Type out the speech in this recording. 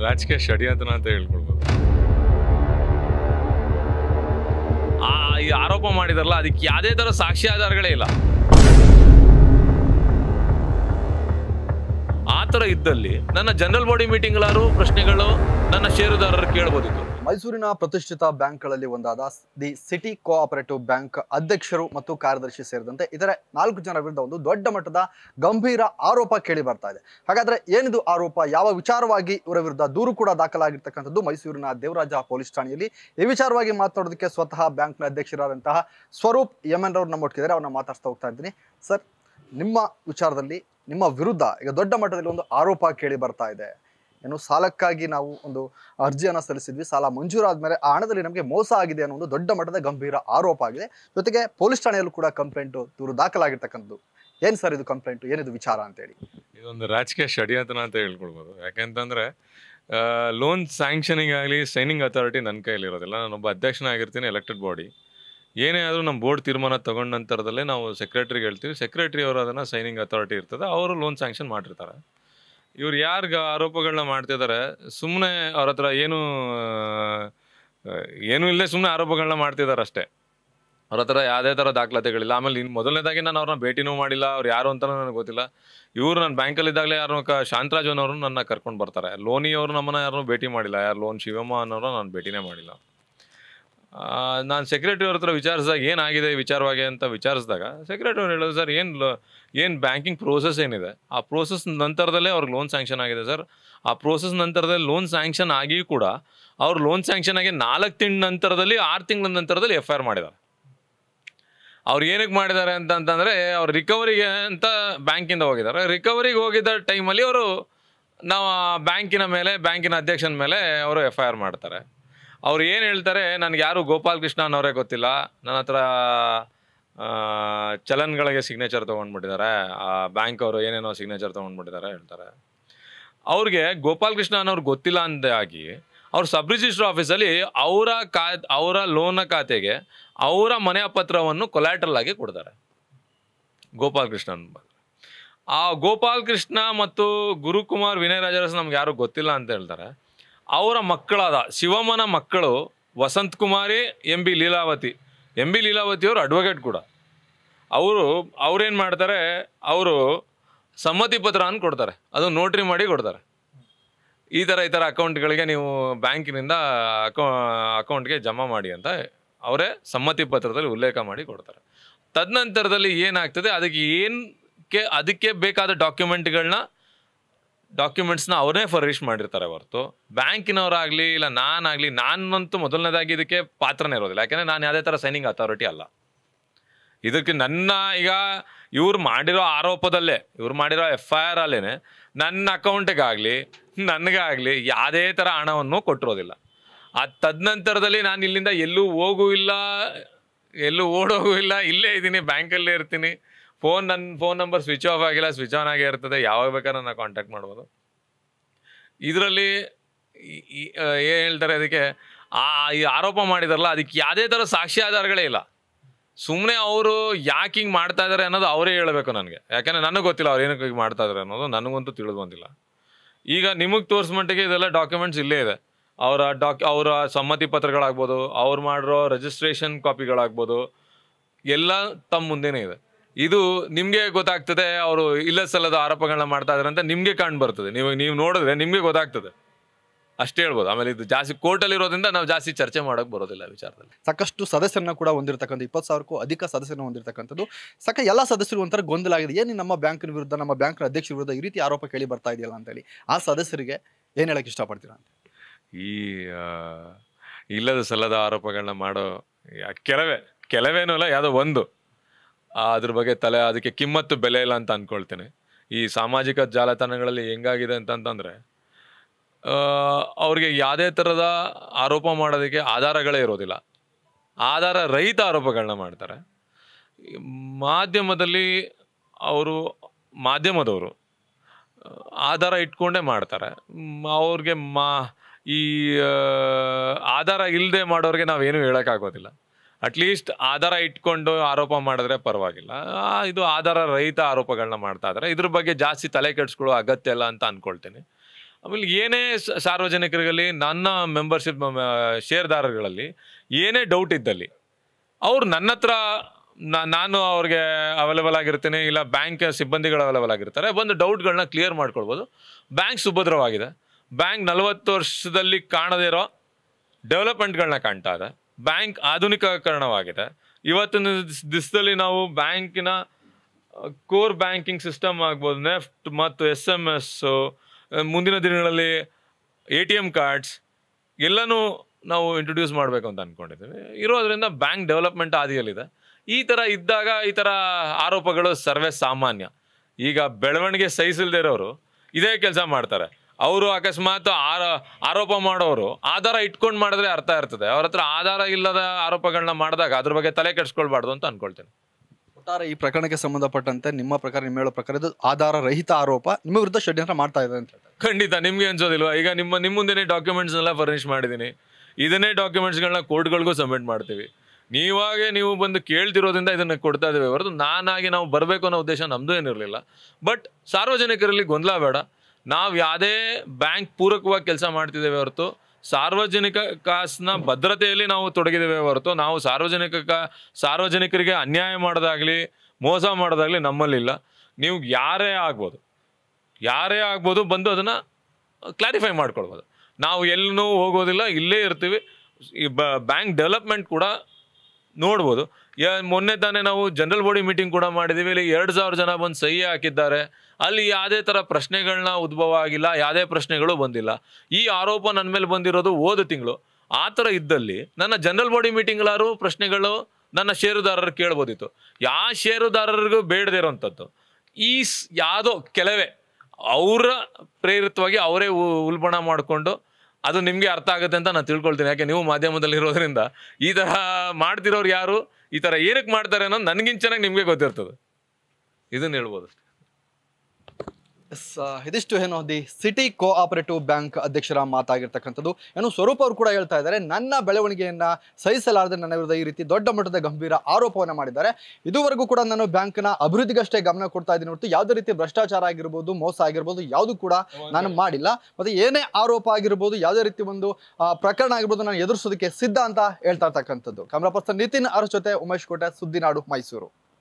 ರಾಜಕೀಯ ಷಡ್ಯಂತ್ರ ಅಂತ ಹೇಳ್ಕೊಳ್ಬೋದು ಆ ಈ ಆರೋಪ ಮಾಡಿದಾರಲ್ಲ ಅದಕ್ಕೆ ಯಾವುದೇ ಥರ ಸಾಕ್ಷಿ ಆಧಾರಗಳೇ ಇಲ್ಲ ಆ ಥರ ಇದ್ದಲ್ಲಿ ನನ್ನ ಜನರಲ್ ಬಾಡಿ ಮೀಟಿಂಗ್ಲಾರು ಪ್ರಶ್ನೆಗಳು ನನ್ನ ಷೇರುದಾರರು ಕೇಳ್ಬೋದಿತ್ತು ಮೈಸೂರಿನ ಪ್ರತಿಷ್ಠಿತ ಬ್ಯಾಂಕ್ಗಳಲ್ಲಿ ಒಂದಾದ ದಿ ಸಿಟಿ ಕೋಆಪರೇಟಿವ್ ಬ್ಯಾಂಕ್ ಅಧ್ಯಕ್ಷರು ಮತ್ತು ಕಾರ್ಯದರ್ಶಿ ಸೇರಿದಂತೆ ಇತರೆ ನಾಲ್ಕು ಜನರ ವಿರುದ್ಧ ಒಂದು ದೊಡ್ಡ ಮಟ್ಟದ ಗಂಭೀರ ಆರೋಪ ಕೇಳಿ ಬರ್ತಾ ಇದೆ ಹಾಗಾದ್ರೆ ಏನಿದು ಆರೋಪ ಯಾವ ವಿಚಾರವಾಗಿ ಇವರ ವಿರುದ್ಧ ದೂರು ಕೂಡ ದಾಖಲಾಗಿರ್ತಕ್ಕಂಥದ್ದು ಮೈಸೂರಿನ ದೇವರಾಜ ಪೊಲೀಸ್ ಠಾಣೆಯಲ್ಲಿ ಈ ವಿಚಾರವಾಗಿ ಮಾತನಾಡೋದಕ್ಕೆ ಸ್ವತಃ ಬ್ಯಾಂಕ್ನ ಅಧ್ಯಕ್ಷರಾದಂತಹ ಸ್ವರೂಪ್ ಯಮನ್ ರವ್ರು ನಮ್ಮ ಒಟ್ಟಿದ್ದಾರೆ ಅವ್ರನ್ನ ಮಾತಾಡ್ತಾ ಹೋಗ್ತಾ ಇದ್ದೀನಿ ಸರ್ ನಿಮ್ಮ ವಿಚಾರದಲ್ಲಿ ನಿಮ್ಮ ವಿರುದ್ಧ ಈಗ ದೊಡ್ಡ ಮಟ್ಟದಲ್ಲಿ ಒಂದು ಆರೋಪ ಕೇಳಿ ಬರ್ತಾ ಇದೆ ಏನು ಸಾಲಕ್ಕಾಗಿ ನಾವು ಒಂದು ಅರ್ಜಿಯನ್ನು ಸಲ್ಲಿಸಿದ್ವಿ ಸಾಲ ಮಂಜೂರಾದ್ಮೇಲೆ ಆ ಹಣದಲ್ಲಿ ನಮಗೆ ಮೋಸ ಆಗಿದೆ ಅನ್ನೋ ಒಂದು ದೊಡ್ಡ ಮಟ್ಟದ ಗಂಭೀರ ಆರೋಪ ಆಗಿದೆ ಜೊತೆಗೆ ಪೊಲೀಸ್ ಠಾಣೆಯಲ್ಲೂ ಕೂಡ ಕಂಪ್ಲೇಂಟ್ ದೂರು ದಾಖಲಾಗಿರ್ತಕ್ಕಂಥದ್ದು ಏನ್ ಸರ್ ಇದು ಕಂಪ್ಲೇಂಟ್ ಏನಿದು ವಿಚಾರ ಅಂತೇಳಿ ಇದೊಂದು ರಾಜಕೀಯ ಷಡ್ಯಂತ್ರ ಅಂತ ಹೇಳ್ಕೊಳ್ಬೋದು ಯಾಕೆಂತಂದ್ರೆ ಲೋನ್ ಸ್ಯಾಂಕ್ಷನಿಂಗ್ ಆಗಲಿ ಸೈನಿಂಗ್ ಅಥಾರಿಟಿ ನನ್ನ ಕೈಲಿರೋದಿಲ್ಲ ನಾನೊಬ್ಬ ಅಧ್ಯಕ್ಷನಾಗಿರ್ತೀನಿ ಎಲೆಕ್ಟೆಡ್ ಬಾಡಿ ಏನೇ ಆದರೂ ನಮ್ಮ ಬೋರ್ಡ್ ತೀರ್ಮಾನ ತಗೊಂಡ ನಂತರದಲ್ಲೇ ನಾವು ಸೆಕ್ರೆಟ್ರಿಗೆ ಹೇಳ್ತೀವಿ ಸೆಕ್ರೆಟ್ರಿ ಅವರು ಅದನ್ನು ಸೈನಿಂಗ್ ಅಥಾರಿಟಿ ಇರ್ತದೆ ಅವರು ಲೋನ್ ಸ್ಯಾಂಕ್ಷನ್ ಮಾಡಿರ್ತಾರೆ ಇವ್ರು ಯಾರ್ಗ ಆರೋಪಗಳನ್ನ ಮಾಡ್ತಿದ್ದಾರೆ ಸುಮ್ಮನೆ ಅವ್ರ ಹತ್ರ ಏನು ಆ, ಏನೂ ಇಲ್ಲದೆ ಸುಮ್ಮನೆ ಆರೋಪಗಳನ್ನ ಮಾಡ್ತಿದ್ದಾರೆ ಅಷ್ಟೇ ಅವ್ರ ಹತ್ರ ಯಾವುದೇ ಥರ ದಾಖಲಾತಿಗಳಿಲ್ಲ ಆಮೇಲೆ ಇನ್ನು ಮೊದಲನೇದಾಗಿ ನಾನು ಅವ್ರನ್ನ ಭೇಟಿನೂ ಮಾಡಿಲ್ಲ ಅವ್ರು ಯಾರು ಅಂತ ನನಗೆ ಗೊತ್ತಿಲ್ಲ ಇವರು ನನ್ನ ಬ್ಯಾಂಕಲ್ಲಿದ್ದಾಗಲೇ ಯಾರು ಕ ಶಾಂತರಾಜ್ ಅನ್ನೋರು ನನ್ನ ಕರ್ಕೊಂಡು ಬರ್ತಾರೆ ಲೋನಿ ಅವರು ನಮ್ಮನ್ನ ಯಾರನ್ನೂ ಭೇಟಿ ಮಾಡಿಲ್ಲ ಯಾರು ಲೋನ್ ಶಿವಮ್ಮ ಅನ್ನೋರು ನಾನು ಭೇಟಿನೇ ಮಾಡಿಲ್ಲ ನಾನು ಸೆಕ್ರೆಟರಿ ಅವ್ರ ಹತ್ರ ವಿಚಾರಿಸಿದಾಗ ಏನಾಗಿದೆ ಈ ವಿಚಾರವಾಗಿ ಅಂತ ವಿಚಾರಿಸಿದಾಗ ಸೆಕ್ರೆಟರಿ ಅವ್ರು ಹೇಳೋದು ಸರ್ ಏನು ಏನು ಬ್ಯಾಂಕಿಂಗ್ ಪ್ರೋಸೆಸ್ ಏನಿದೆ ಆ ಪ್ರೋಸೆಸ್ ನಂತರದಲ್ಲೇ ಅವ್ರಿಗೆ ಲೋನ್ ಸ್ಯಾಂಕ್ಷನ್ ಆಗಿದೆ ಸರ್ ಆ ಪ್ರೋಸೆಸ್ ನಂತರದಲ್ಲಿ ಲೋನ್ ಸ್ಯಾಂಕ್ಷನ್ ಆಗಿ ಕೂಡ ಅವ್ರು ಲೋನ್ ಸ್ಯಾಂಕ್ಷನ್ ಆಗಿ ನಾಲ್ಕು ತಿಂಗಳ ನಂತರದಲ್ಲಿ ಆರು ತಿಂಗಳ ನಂತರದಲ್ಲಿ ಎಫ್ ಐ ಆರ್ ಮಾಡಿದ್ದಾರೆ ಅವ್ರು ಏನಕ್ಕೆ ಮಾಡಿದ್ದಾರೆ ಅಂತ ಅಂತಂದರೆ ಅವ್ರು ರಿಕವರಿಗೆ ಅಂತ ಬ್ಯಾಂಕಿಂದ ಹೋಗಿದ್ದಾರೆ ರಿಕವರಿಗೆ ಹೋಗಿದ್ದ ಟೈಮಲ್ಲಿ ಅವರು ನಾವು ಆ ಬ್ಯಾಂಕಿನ ಮೇಲೆ ಬ್ಯಾಂಕಿನ ಅಧ್ಯಕ್ಷನ ಮೇಲೆ ಅವರು ಎಫ್ ಐ ಆರ್ ಮಾಡ್ತಾರೆ ಅವ್ರು ಏನು ಹೇಳ್ತಾರೆ ನನಗೆ ಯಾರು ಗೋಪಾಲ್ ಕೃಷ್ಣ ಅನ್ನೋರೇ ಗೊತ್ತಿಲ್ಲ ನನ್ನ ಹತ್ರ ಆ, ಚಲನ್ಗಳಿಗೆ ಸಿಗ್ನೇಚರ್ ತೊಗೊಂಡ್ಬಿಟ್ಟಿದ್ದಾರೆ ಆ ಬ್ಯಾಂಕ್ ಅವರು ಏನೇನೋ ಸಿಗ್ನೇಚರ್ ತೊಗೊಂಡ್ಬಿಟ್ಟಿದ್ದಾರೆ ಹೇಳ್ತಾರೆ ಅವ್ರಿಗೆ ಗೋಪಾಲ್ ಕೃಷ್ಣ ಅನ್ನೋರು ಗೊತ್ತಿಲ್ಲ ಅಂದಾಗಿ ಅವ್ರ ಸಬ್ ರಿಜಿಸ್ಟರ್ ಆಫೀಸಲ್ಲಿ ಅವರ ಕಾ ಅವರ ಲೋನ ಖಾತೆಗೆ ಅವರ ಮನೆ ಪತ್ರವನ್ನು ಕೊಲ್ಯಾಟ್ರಲ್ ಆಗಿ ಕೊಡ್ತಾರೆ ಗೋಪಾಲ್ ಕೃಷ್ಣನ್ ಬಗ್ಗೆ. ಆ ಗೋಪಾಲ್ ಕೃಷ್ಣ ಮತ್ತು ಗುರುಕುಮಾರ್ ವಿನಯ್ ರಾಜರಸ್ ನಮ್ಗೆ ಯಾರು ಗೊತ್ತಿಲ್ಲ ಅಂತ ಹೇಳ್ತಾರೆ ಅವರ ಮಕ್ಕಳಾದ ಶಿವಮ್ಮನ ಮಕ್ಕಳು Vasanth Kumari M B Leelavathi M B ಲೀಲಾವತಿಯವರು ಅಡ್ವೊಕೇಟ್ ಕೂಡ ಅವರು ಅವ್ರೇನು ಮಾಡ್ತಾರೆ ಅವರು ಸಮ್ಮತಿ ಪತ್ರವನ್ನು ಕೊಡ್ತಾರೆ ಅದು ನೋಟ್ರಿ ಮಾಡಿ ಕೊಡ್ತಾರೆ ಈ ಥರ ಈ ಥರ ಅಕೌಂಟ್ಗಳಿಗೆ ನೀವು ಬ್ಯಾಂಕಿನಿಂದ ಅಕೌ ಅಕೌಂಟ್ಗೆ ಜಮಾ ಮಾಡಿ ಅಂತ ಅವರೇ ಸಮ್ಮತಿ ಪತ್ರದಲ್ಲಿ ಉಲ್ಲೇಖ ಮಾಡಿ ಕೊಡ್ತಾರೆ ತದನಂತರದಲ್ಲಿ ಏನಾಗ್ತದೆ ಅದಕ್ಕೆ ಏನಕ್ಕೆ ಅದಕ್ಕೆ ಬೇಕಾದ ಡಾಕ್ಯುಮೆಂಟ್ಗಳನ್ನ ಡಾಕ್ಯುಮೆಂಟ್ಸ್ನ ಅವರೇ ಫರ್ನಿಷ್ ಮಾಡಿರ್ತಾರೆ ಹೊರತು ಬ್ಯಾಂಕಿನವರಾಗಲಿ ಇಲ್ಲ ನಾನಾಗಲಿ ನಾನಂತೂ ಮೊದಲನೇದಾಗಿ ಇದಕ್ಕೆ ಪಾತ್ರನೇ ಇರೋದಿಲ್ಲ ಯಾಕೆಂದರೆ ನಾನು ಯಾವುದೇ ಥರ ಸೈನಿಂಗ್ ಅಥಾರಿಟಿ ಅಲ್ಲ ಇದಕ್ಕೆ ನನ್ನ ಈಗ ಇವ್ರು ಮಾಡಿರೋ ಆರೋಪದಲ್ಲೇ ಇವ್ರು ಮಾಡಿರೋ ಎಫ್ ಐ ಆರ್ ಅಲ್ಲೇ ನನ್ನ ಅಕೌಂಟಿಗಾಗಲಿ ನನಗಾಗಲಿ ಯಾವುದೇ ಥರ ಹಣವನ್ನು ಕೊಟ್ಟಿರೋದಿಲ್ಲ ಆ ತದನಂತರದಲ್ಲಿ ನಾನು ಇಲ್ಲಿಂದ ಎಲ್ಲೂ ಹೋಗೂ ಇಲ್ಲ ಎಲ್ಲೂ ಓಡೋಗೂ ಇಲ್ಲ ಇಲ್ಲೇ ಇದ್ದೀನಿ ಬ್ಯಾಂಕಲ್ಲೇ ಇರ್ತೀನಿ ಫೋನ್ ನನ್ನ ಫೋನ್ ನಂಬರ್ ಸ್ವಿಚ್ ಆಫ್ ಆಗಿಲ್ಲ ಸ್ವಿಚ್ ಆನ್ ಆಗೇ ಇರ್ತದೆ ಯಾವಾಗ ಬೇಕಾದ್ರೆ ನನ್ನ ಕಾಂಟ್ಯಾಕ್ಟ್ ಮಾಡ್ಬೋದು ಇದರಲ್ಲಿ ಏನು ಹೇಳ್ತಾರೆ ಅದಕ್ಕೆ ಆ ಈ ಆರೋಪ ಮಾಡಿದಾರಲ್ಲ ಅದಕ್ಕೆ ಯಾವುದೇ ಥರ ಸಾಕ್ಷಿ ಆಧಾರಗಳೇ ಇಲ್ಲ ಸುಮ್ಮನೆ ಅವರು ಯಾಕೆ ಹಿಂಗೆ ಮಾಡ್ತಾ ಇದ್ದಾರೆ ಅನ್ನೋದು ಅವರೇ ಹೇಳಬೇಕು ನನಗೆ ಯಾಕಂದರೆ ನನಗೆ ಗೊತ್ತಿಲ್ಲ ಅವ್ರು ಏನಕ್ಕೆ ಹೀಗೆ ಮಾಡ್ತಾ ಇದ್ದಾರೆ ಅನ್ನೋದು ನನಗಂತೂ ತಿಳಿದು ಬಂದಿಲ್ಲ ಈಗ ನಿಮಗೆ ತೋರಿಸ್ಮಟ್ಟಿಗೆ ಇದೆಲ್ಲ ಡಾಕ್ಯುಮೆಂಟ್ಸ್ ಇಲ್ಲೇ ಇದೆ ಅವರ ಡಾಕ್ ಅವರ ಸಮ್ಮತಿ ಪತ್ರಗಳಾಗ್ಬೋದು ಅವ್ರು ಮಾಡಿರೋ ರಿಜಿಸ್ಟ್ರೇಷನ್ ಕಾಪಿಗಳಾಗ್ಬೋದು ಎಲ್ಲ ತಮ್ಮ ಮುಂದೆನೇ ಇದೆ ಇದು ನಿಮಗೆ ಗೊತ್ತಾಗ್ತದೆ ಅವರು ಇಲ್ಲ ಸಲ್ಲದ ಆರೋಪಗಳನ್ನ ಮಾಡ್ತಾ ಇದ್ದಾರೆ ಅಂತ ನಿಮಗೆ ಕಾಣ್ ಬರ್ತದೆ ನೀವು ನೀವು ನೋಡಿದ್ರೆ ನಿಮಗೆ ಗೊತ್ತಾಗ್ತದೆ ಅಷ್ಟೇ ಹೇಳ್ಬೋದು ಆಮೇಲೆ ಇದು ಜಾಸ್ತಿ ಕೋರ್ಟಲ್ಲಿ ಇರೋದ್ರಿಂದ ನಾವು ಜಾಸ್ತಿ ಚರ್ಚೆ ಮಾಡೋಕೆ ಬರೋದಿಲ್ಲ ಈ ವಿಚಾರದಲ್ಲಿ ಸಾಕಷ್ಟು ಸದಸ್ಯರನ್ನ ಕೂಡ ಹೊಂದಿರತಕ್ಕಂಥ ಇಪ್ಪತ್ತು ಸಾವಿರಕ್ಕೂ ಅಧಿಕ ಸದಸ್ಯರನ್ನ ಹೊಂದಿರತಕ್ಕಂಥದ್ದು ಸಾಕ ಎಲ್ಲ ಸದಸ್ಯರು ಒಂಥರ ಗೊಂದಲ ಆಗಿದೆ ಏನು ನಮ್ಮ ಬ್ಯಾಂಕಿನ ವಿರುದ್ಧ ನಮ್ಮ ಬ್ಯಾಂಕ್ನ ಅಧ್ಯಕ್ಷರ ವಿರುದ್ಧ ಈ ರೀತಿ ಆರೋಪ ಕೇಳಿ ಬರ್ತಾ ಇದೆಯಲ್ಲ ಅಂತೇಳಿ ಆ ಸದಸ್ಯರಿಗೆ ಏನು ಹೇಳಕ್ಕೆ ಇಷ್ಟಪಡ್ತೀರಾ ಅಂತ ಈ ಆ, ಇಲ್ಲದ ಸಲ್ಲದ ಆರೋಪಗಳನ್ನ ಮಾಡೋ ಯಾ- ಕೆಲವೇ ಕೆಲವೇನೂ ಅಲ್ಲ ಯಾವುದೋ ಒಂದು ಆ, ಅದ್ರ ಬಗ್ಗೆ ತಲೆ ಅದಕ್ಕೆ ಕಿಮ್ಮತ್ತು ಬೆಲೆ ಇಲ್ಲ ಅಂತ ಅಂದ್ಕೊಳ್ತೇನೆ ಈ ಸಾಮಾಜಿಕ ಜಾಲತಾಣಗಳಲ್ಲಿ ಹೆಂಗಾಗಿದೆ ಅಂತಂತಂದರೆ ಅವ್ರಿಗೆ ಯಾವುದೇ ಥರದ ಆರೋಪ ಮಾಡೋದಕ್ಕೆ ಆಧಾರಗಳೇ ಇರೋದಿಲ್ಲ ಆಧಾರ ರಹಿತ ಆರೋಪಗಳನ್ನ ಮಾಡ್ತಾರೆ ಈ ಮಾಧ್ಯಮದಲ್ಲಿ ಅವರು ಮಾಧ್ಯಮದವರು ಆ, ಆಧಾರ ಇಟ್ಕೊಂಡೇ ಮಾಡ್ತಾರೆ ಮ್, ಅವ್ರಿಗೆ ಮಾ ಈ ಆ, ಆಧಾರ ಇಲ್ಲದೆ ಮಾಡೋರಿಗೆ ನಾವೇನು ಹೇಳೋಕ್ಕಾಗೋದಿಲ್ಲ ಅಟ್ಲೀಸ್ಟ್ ಆಧಾರ ಇಟ್ಕೊಂಡು ಆರೋಪ ಮಾಡಿದ್ರೆ ಪರವಾಗಿಲ್ಲ ಆ, ಇದು ಆಧಾರ ರಹಿತ ಆರೋಪಗಳನ್ನ ಮಾಡ್ತಾ ಇದ್ದಾರೆ ಇದ್ರ ಬಗ್ಗೆ ಜಾಸ್ತಿ ತಲೆ ಕೆಡಿಸ್ಕೊಳ್ಳೋ ಅಗತ್ಯ ಇಲ್ಲ ಅಂತ ಅಂದ್ಕೊಳ್ತೀನಿ ಆಮೇಲೆ ಏನೇ ಸ- ಸಾರ್ವಜನಿಕರಲ್ಲಿ ನನ್ನ ಮೆಂಬರ್ಶಿಪ್ ಶೇರ್ದಾರಗಳಲ್ಲಿ ಏನೇ ಡೌಟ್ ಇದ್ದಲ್ಲಿ ಅವ್ರು ನನ್ನ ಹತ್ರ ನಾ- ನಾನು ಅವ್ರಿಗೆ ಅವೈಲೇಬಲ್ ಆಗಿರ್ತೀನಿ ಇಲ್ಲ ಬ್ಯಾಂಕ್ ಸಿಬ್ಬಂದಿಗಳು ಅವೈಲೇಬಲ್ ಆಗಿರ್ತಾರೆ ಬಂದು ಡೌಟ್ಗಳನ್ನ ಕ್ಲಿಯರ್ ಮಾಡ್ಕೊಳ್ಬೋದು ಬ್ಯಾಂಕ್ ಸುಭದ್ರವಾಗಿದೆ ಬ್ಯಾಂಕ್ ನಲವತ್ತು ವರ್ಷದಲ್ಲಿ ಕಾಣದೇ ಇರೋ ಡೆವಲಪ್ಮೆಂಟ್ಗಳನ್ನ ಕಾಣ್ತಾ ಇದೆ ಬ್ಯಾಂಕ್ ಆಧುನಿಕೀಕರಣವಾಗಿದೆ ಇವತ್ತಿನ ದಿಸ್- ದಿವಸದಲ್ಲಿ ನಾವು ಬ್ಯಾಂಕಿನ ಕೋರ್ ಬ್ಯಾಂಕಿಂಗ್ ಸಿಸ್ಟಮ್ ಆಗ್ಬೋದು ನೆಫ್ಟ್ ಮತ್ತು ಎಸ್ ಎಮ್ ಎಸ್ಸು ಮುಂದಿನ ದಿನಗಳಲ್ಲಿ ಎ ಟಿ ಎಮ್ ಕಾರ್ಡ್ಸ್ ಎಲ್ಲನೂ ನಾವು ಇಂಟ್ರೊಡ್ಯೂಸ್ ಮಾಡಬೇಕು ಅಂತ ಅಂದ್ಕೊಂಡಿದ್ದೀವಿ ಇರೋದ್ರಿಂದ ಬ್ಯಾಂಕ್ ಡೆವಲಪ್ಮೆಂಟ್ ಹಾದಿಯಲ್ಲಿದೆ ಈ ಥರ ಇದ್ದಾಗ ಈ ಥರ ಆರೋಪಗಳು ಸರ್ವೇ ಸಾಮಾನ್ಯ ಈಗ ಬೆಳವಣಿಗೆ ಸಹಿಸಿಲ್ದೇ ಇರೋರು ಇದೇ ಕೆಲಸ ಮಾಡ್ತಾರೆ ಅವರು ಅಕಸ್ಮಾತ್ ಆರ ಆರೋಪ ಮಾಡೋರು ಆಧಾರ ಇಟ್ಕೊಂಡು ಮಾಡಿದ್ರೆ ಅರ್ಥ ಇರ್ತದೆ ಅವ್ರ ಹತ್ರ ಆಧಾರ ಇಲ್ಲದ ಆರೋಪಗಳನ್ನ ಮಾಡಿದಾಗ ಅದ್ರ ಬಗ್ಗೆ ತಲೆ ಕೆಡಿಸ್ಕೊಳ್ಬಾರ್ದು ಅಂತ ಅನ್ಕೊಳ್ತೇನೆ ಒಟ್ಟಾರೆ ಈ ಪ್ರಕರಣಕ್ಕೆ ಸಂಬಂಧಪಟ್ಟಂತೆ ನಿಮ್ಮ ಪ್ರಕಾರ ನಿಮ್ಮ ಹೇಳೋ ಪ್ರಕಾರ ಇದು ಆಧಾರ ರಹಿತ ಆರೋಪ ನಿಮ್ಮ ವಿರುದ್ಧ ಷಡ್ಯಂತ್ರ ಮಾಡ್ತಾ ಇದೆ ಅಂತ ಹೇಳ್ತಾರೆ ಖಂಡಿತ ನಿಮ್ಗೆ ಅನ್ಸೋದಿಲ್ವಾ ಈಗ ನಿಮ್ಮ ನಿಮ್ಮ ಮುಂದೆನೇ ಡಾಕ್ಯುಮೆಂಟ್ಸ್ ಎಲ್ಲ ಫರ್ನಿಶ್ ಮಾಡಿದ್ದೀನಿ ಇದನ್ನೇ ಡಾಕ್ಯುಮೆಂಟ್ಸ್ಗಳನ್ನ ಕೋರ್ಟ್ಗಳಿಗೂ ಸಬ್ಮಿಟ್ ಮಾಡ್ತೀವಿ ನೀವಾಗೆ ನೀವು ಬಂದು ಕೇಳ್ತಿರೋದ್ರಿಂದ ಇದನ್ನ ಕೊಡ್ತಾ ಇದ್ದೀವಿ ಹೊರತು ನಾನಾಗಿ ನಾವು ಬರಬೇಕು ಅನ್ನೋ ಉದ್ದೇಶ ನಮ್ಮದು ಏನಿರಲಿಲ್ಲ ಬಟ್ ಸಾರ್ವಜನಿಕರಲ್ಲಿ ಗೊಂದಲ ಬೇಡ ನಾವು ಯಾವುದೇ ಬ್ಯಾಂಕ್ ಪೂರಕವಾಗಿ ಕೆಲಸ ಮಾಡ್ತಿದ್ದೇವೆ ಹೊರತು ಸಾರ್ವಜನಿಕ ಕಾಸನ್ನ ಭದ್ರತೆಯಲ್ಲಿ ನಾವು ತೊಡಗಿದ್ದೇವೆ ಹೊರತು ನಾವು ಸಾರ್ವಜನಿಕ ಕಾ- ಸಾರ್ವಜನಿಕರಿಗೆ ಅನ್ಯಾಯ ಮಾಡೋದಾಗ್ಲಿ ಮೋಸ ಮಾಡೋದಾಗ್ಲಿ ನಮ್ಮಲ್ಲಿಲ್ಲ ನೀವು ಯಾರೇ ಆಗ್ಬೋದು ಯಾರೇ ಆಗ್ಬೋದು ಬಂದು ಅದನ್ನು ಕ್ಲಾರಿಫೈ ಮಾಡ್ಕೊಳ್ಬೋದು ನಾವು ಎಲ್ಲೂ ಹೋಗೋದಿಲ್ಲ ಇಲ್ಲೇ ಇರ್ತೀವಿ ಈ ಬ್ಯಾಂಕ್ ಡೆವಲಪ್ಮೆಂಟ್ ಕೂಡ ನೋಡ್ಬೋದು ಯಾ ಮೊನ್ನೆ ತಾನೇ ನಾವು ಜನರಲ್ ಬಾಡಿ ಮೀಟಿಂಗ್ ಕೂಡ ಮಾಡಿದ್ದೀವಿ ಇಲ್ಲಿ ಎರಡು ಸಾವಿರ ಜನ ಬಂದು ಸಹಿ ಹಾಕಿದ್ದಾರೆ ಅಲ್ಲಿ ಯಾವುದೇ ಥರ ಪ್ರಶ್ನೆಗಳನ್ನ ಉದ್ಭವ ಆಗಿಲ್ಲ ಯಾವುದೇ ಪ್ರಶ್ನೆಗಳು ಬಂದಿಲ್ಲ ಈ ಆರೋಪ ನನ್ನ ಮೇಲೆ ಬಂದಿರೋದು ಹೋದ ತಿಂಗಳು ಆ ಥರ ಇದ್ದಲ್ಲಿ ನನ್ನ ಜನರಲ್ ಬಾಡಿ ಮೀಟಿಂಗ್ಲಾರು ಪ್ರಶ್ನೆಗಳು ನನ್ನ ಷೇರುದಾರರು ಕೇಳ್ಬೋದಿತ್ತು ಯಾವ ಷೇರುದಾರರಿಗೂ ಬೇಡದೇ ಇರೋಂಥದ್ದು ಈ ಸ್ ಯಾವುದೋ ಕೆಲವೇ ಅವರ ಪ್ರೇರಿತವಾಗಿ ಅವರೇ ಉ- ಉಲ್ಬಣ ಮಾಡಿಕೊಂಡು ಅದು ನಿಮಗೆ ಅರ್ಥ ಆಗುತ್ತೆ ಅಂತ ನಾನು ತಿಳ್ಕೊಳ್ತೀನಿ ಯಾಕೆ ನೀವು ಮಾಧ್ಯಮದಲ್ಲಿ ಇರೋದ್ರಿಂದ ಈ ಥರ ಮಾಡ್ತಿರೋರು ಯಾರು ಈ ಥರ ಏನಕ್ಕೆ ಮಾಡ್ತಾರೆ ಅನ್ನೋದು ನನಗಿಂತ ಚೆನ್ನಾಗಿ ನಿಮಗೆ ಗೊತ್ತಿರ್ತದೆ ಇದನ್ನ ಹೇಳ್ಬೋದು ಎಸ್ ಇದಿಷ್ಟು ಏನು ದಿ ಸಿಟಿ ಕೋಆಪರೇಟಿವ್ ಬ್ಯಾಂಕ್ ಅಧ್ಯಕ್ಷರ ಮಾತಾಗಿರ್ತಕ್ಕಂಥದ್ದು ಏನು ಸ್ವರೂಪ್ ಅವರು ಕೂಡ ಹೇಳ್ತಾ ಇದ್ದಾರೆ ನನ್ನ ಬೆಳವಣಿಗೆಯನ್ನ ಸಹಿಸಲಾರದೆ ನನ್ನ ವಿರುದ್ಧ ಈ ರೀತಿ ದೊಡ್ಡ ಮಟ್ಟದ ಗಂಭೀರ ಆರೋಪವನ್ನು ಮಾಡಿದ್ದಾರೆ ಇದುವರೆಗೂ ಕೂಡ ನಾನು ಬ್ಯಾಂಕ್ನ ಅಭಿವೃದ್ಧಿಗಷ್ಟೇ ಗಮನ ಕೊಡ್ತಾ ಇದ್ದೀನಿ ಹೊರತು ಯಾವುದೇ ರೀತಿ ಭ್ರಷ್ಟಾಚಾರ ಆಗಿರ್ಬೋದು ಮೋಸ ಆಗಿರ್ಬೋದು ಯಾವುದು ಕೂಡ ನಾನು ಮಾಡಿಲ್ಲ ಮತ್ತೆ ಏನೇ ಆರೋಪ ಆಗಿರ್ಬೋದು ಯಾವುದೇ ರೀತಿ ಒಂದು ಆ, ಪ್ರಕರಣ ಆಗಿರ್ಬೋದು ನಾನು ಎದುರಿಸೋದಕ್ಕೆ ಸಿದ್ಧ ಅಂತ ಹೇಳ್ತಾ ಇರ್ತಕ್ಕಂಥದ್ದು ಕ್ಯಾಮ್ರಾ ಪರ್ಸನ್ ನಿತಿನ್ ಅವರ ಜೊತೆ ಉಮೇಶ್ ಕೋಟೆ ಸುದ್ದಿನಾಡು ಮೈಸೂರು